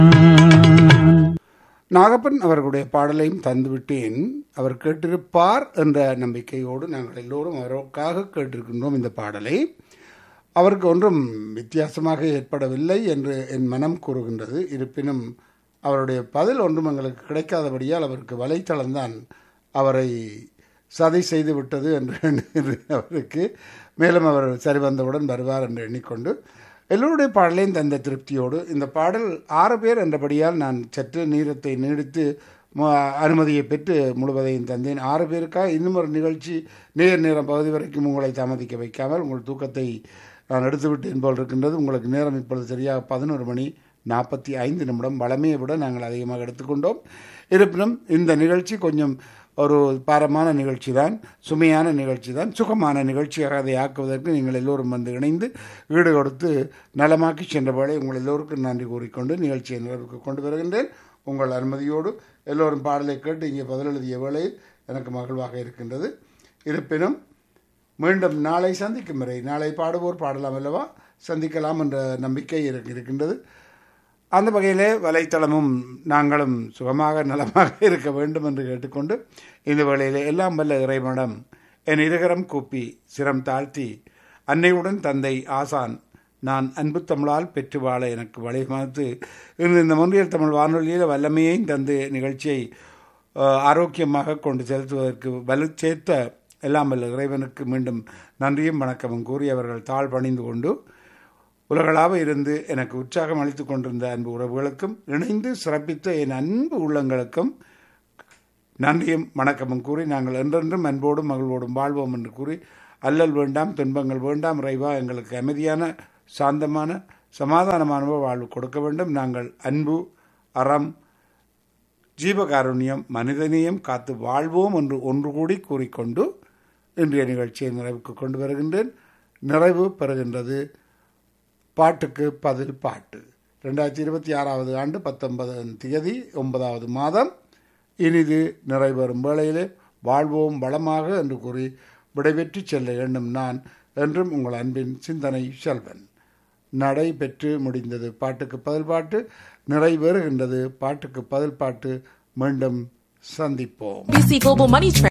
நாகப்பன் அவர்களுடைய பாடலையும் தந்துவிட்டேன் அவர் கேட்டிருப்பார் என்ற நம்பிக்கையோடு நாங்கள் எல்லோரும் அவருக்காக கேட்டிருக்கின்றோம் இந்த பாடலை அவருக்கு ஒன்றும் வித்தியாசமாக ஏற்படவில்லை என்று என் மனம் கூறுகின்றது இருப்பினும் அவருடைய பதில் ஒன்றும் எங்களுக்கு கிடைக்காதபடியால் அவருக்கு வலைத்தளம்தான் அவரை சதி செய்து விட்டது என்று எண்ணுகிறது அவருக்கு மேலும் அவர் சரி வந்தவுடன் வருவார் என்று எண்ணிக்கொண்டு எல்லோருடைய பாடலையும் தந்த திருப்தியோடு இந்த பாடல் ஆறு பேர் என்றபடியால் நான் சற்று நீரத்தை நீடித்து ம- அனுமதியை பெற்று முழுவதையும் தந்தேன் ஆறு பேருக்காக இன்னும் ஒரு நிகழ்ச்சி நேர் நேரம் பகுதி வரைக்கும் உங்களை தாமதிக்க வைக்காமல் உங்கள் தூக்கத்தை நான் எடுத்துவிட்டேன் போல் இருக்கின்றது உங்களுக்கு நேரம் இப்பொழுது சரியாக பதினோரு மணி நாற்பத்தி ஐந்து நிமிடம் வளமையை விட நாங்கள் அதிகமாக எடுத்துக்கொண்டோம் இருப்பினும் இந்த நிகழ்ச்சி கொஞ்சம் ஒரு பாரமான நிகழ்ச்சி தான் சுமையான நிகழ்ச்சி தான் சுகமான நிகழ்ச்சியாக அதை ஆக்குவதற்கு நீங்கள் எல்லோரும் வந்து இணைந்து ஈடு கொடுத்து நலமாக்கி சென்ற வேளை உங்கள் எல்லோருக்கும் நன்றி கூறிக்கொண்டு நிகழ்ச்சியை நிறைவுக்கு கொண்டு வருகின்றேன் உங்கள் அனுமதியோடு எல்லோரும் பாடலை கேட்டு இங்கே பதில் எழுதிய வேளையில் எனக்கு மகிழ்வாக இருக்கின்றது இருப்பினும் மீண்டும் நாளை சந்திக்கும் வரை நாளை பாடுவோர் பாடலாம் அல்லவா சந்திக்கலாம் என்ற நம்பிக்கை எனக்கு இருக்கின்றது அந்த வகையிலே வலைத்தளமும் நாங்களும் சுகமாக நலமாக இருக்க வேண்டும் என்று கேட்டுக்கொண்டு இந்த வேளையிலே எல்லாம் வல்ல இறைவனிடம் என் இருகரம் கூப்பி சிரம் தாழ்த்தி அன்னையுடன் தந்தை ஆசான் நான் அன்பு தமிழால் பெற்று வாழ எனக்கு வழிமறித்து இன்று இந்த முன்றியல் தமிழ் வானொலியில் வல்லமையையும் தந்து நிகழ்ச்சியை அஹ், ஆரோக்கியமாக கொண்டு செலுத்துவதற்கு வலு சேர்த்த எல்லாம் வல்ல இறைவனுக்கு மீண்டும் நன்றியும் வணக்கமும் கூறி அவர்கள் தாழ் பணிந்து கொண்டு உலகளாவ இருந்து எனக்கு உற்சாகம் அளித்துக் கொண்டிருந்த அன்பு உறவுகளுக்கும் இணைந்து சிறப்பித்த என் அன்பு உள்ளங்களுக்கும் நன்றியும் வணக்கமும் கூறி நாங்கள் என்றென்றும் அன்போடும் மகிழ்வோடும் வாழ்வோம் என்று கூறி அல்லல் வேண்டாம் துன்பங்கள் வேண்டாம் இறைவா எங்களுக்கு அமைதியான சாந்தமான சமாதானமான வாழ்வு கொடுக்க வேண்டும் நாங்கள் அன்பு அறம் ஜீவகாருண்யம் மனிதநேயம் காத்து வாழ்வோம் என்று ஒன்று கூடி கூறிக்கொண்டு இன்றைய நிகழ்ச்சியை நிறைவுக்கு கொண்டு வருகின்றேன் நிறைவு பெறுகின்றது பாட்டுக்கு பதில் பாட்டு ரெண்டாயிரத்தி இருபத்தி ஆறாவது ஆண்டு பத்தொன்பதாம் தேதி ஒன்பதாவது மாதம் இனிது நிறைவேறும் வேளையிலே வாழ்வோம் வளமாக என்று கூறி விடைபெற்று செல்ல எண்ணும் நான் என்றும் உங்கள் அன்பின் சிந்தனை செல்வன் நடை பெற்று முடிந்தது பாட்டுக்கு பதில் பாட்டு நிறைவேறுகின்றது பாட்டுக்கு பதில் பாட்டு மீண்டும் சந்திப்போம் BC Global Money Trend.